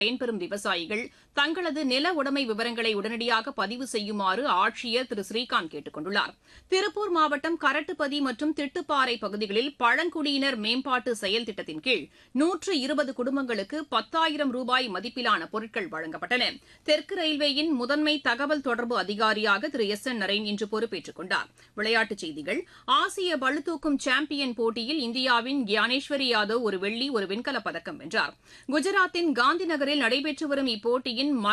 பயன்பெறும் விவசாயிகள் தங்களது நில உடைமை விவரங்களை உடனடியாக பதிவு செய்யுமாறு ஆட்சியர் திரு ஸ்ரீகாந்த் கேட்டுக் கொண்டுள்ளார் திருப்பூர் மாவட்டம் கரட்டுப்பதி மற்றும் திட்டுப்பாறை பகுதிகளில் பழங்குடியினர் மேம்பாட்டு செயல் திட்டத்தின் கீழ் நூற்று இருபது குடும்பங்களுக்கு பத்தாயிரம் ரூபாய் மதிப்பிலான பொருட்கள் வழங்கப்பட்டன தெற்கு ரயில்வேயின் முதன்மை தகவல் தொடர்பு அதிகாரியாக திரு எஸ் என் நரேன் இன்று பொறுப்பேற்றுக் கொண்டார் விளையாட்டுச் செய்திகள் ஆசிய பளுதூக்கும் சாம்பியன் போட்டியில் இந்தியாவின் கியானேஸ்வரி யாதவ் ஒரு வெள்ளி ஒரு வெண்கலப் பதக்கம் வென்றார் குஜராத்தின் காந்தி நகரில் நடைபெற்று வரும் இப்போட்டியின்